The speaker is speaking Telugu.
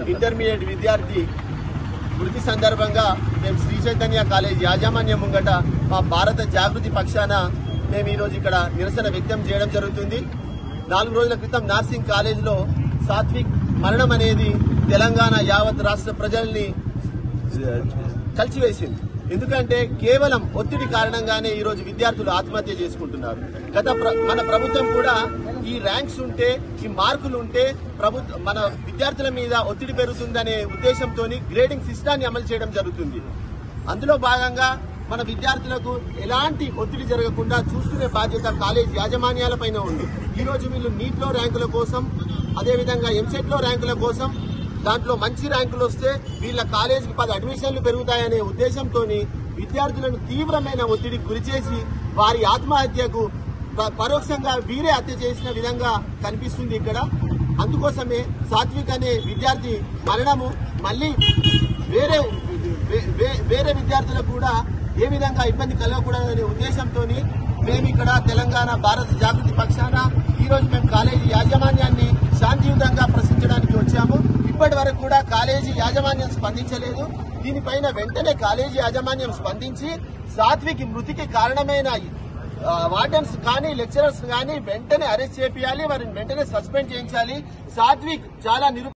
ఇంటర్మీడియట్ విద్యార్థి మృతి సందర్భంగా మేము శ్రీ చైతన్య కాలేజ్ యాజమాన్యం ముంగట మా భారత జాగృతి పక్షాన మేము ఈరోజు ఇక్కడ నిరసన వ్యక్తం చేయడం జరుగుతుంది నాలుగు రోజుల క్రితం నర్సింగ్ కాలేజీలో సాత్విక్ మరణం అనేది తెలంగాణ యావత్ రాష్ట్ర ప్రజల్ని కలిసివేసింది ఎందుకంటే కేవలం ఒత్తిడి కారణంగానే ఈ రోజు విద్యార్థులు ఆత్మహత్య చేసుకుంటున్నారు గత ప్ర- మన ప్రభుత్వం కూడా ఈ ర్యాంక్స్ ఉంటే ఈ మార్కులు ఉంటే ప్రభుత్వ మన విద్యార్థుల మీద ఒత్తిడి పెరుగుతుందనే ఉద్దేశంతో గ్రేడింగ్ సిస్టాన్ని అమలు చేయడం జరుగుతుంది అందులో భాగంగా మన విద్యార్థులకు ఎలాంటి ఒత్తిడి జరగకుండా చూసుకునే బాధ్యత కాలేజ్ యాజమాన్యాలపైన ఉంది ఈ రోజు వీళ్ళు నీట్ లో ర్యాంకుల కోసం అదేవిధంగా ఎంసెట్ లో ర్యాంకుల కోసం దాంట్లో మంచి ర్యాంకులు వస్తే వీళ్ళ కాలేజీకి పది అడ్మిషన్లు పెరుగుతాయనే ఉద్దేశంతో విద్యార్థులను తీవ్రమైన ఒత్తిడికి గురిచేసి వారి ఆత్మహత్యకు ప- పరోక్షంగా వీరే హత్య చేసిన విధంగా కనిపిస్తుంది ఇక్కడ అందుకోసమే సాత్విక్ అనే విద్యార్థి మరణము మళ్ళీ వేరే వే- వే- వేరే విద్యార్థులకు కూడా ఏ విధంగా ఇబ్బంది కలగకూడదనే ఉద్దేశంతో మేము ఇక్కడ తెలంగాణ భారత జాగృతి పక్షాన ఈ రోజు మేము కాలేజీ యాజమాన్యాన్ని శాంతియుతంగా ప్రశ్నించడానికి వచ్చాము ఇప్పటి వరకు కూడా కాలేజీ యాజమాన్యం స్పందించలేదు దీనిపైన వెంటనే కాలేజీ యాజమాన్యం స్పందించి సాత్విక్ మృతికి కారణమైన ఆ, వార్డెన్స్ కానీ లెక్చరర్స్ కానీ వెంటనే అరెస్ట్ చేపియాలి వారిని వెంటనే సస్పెండ్ చేయించాలి సాత్విక్ చాలా నిరు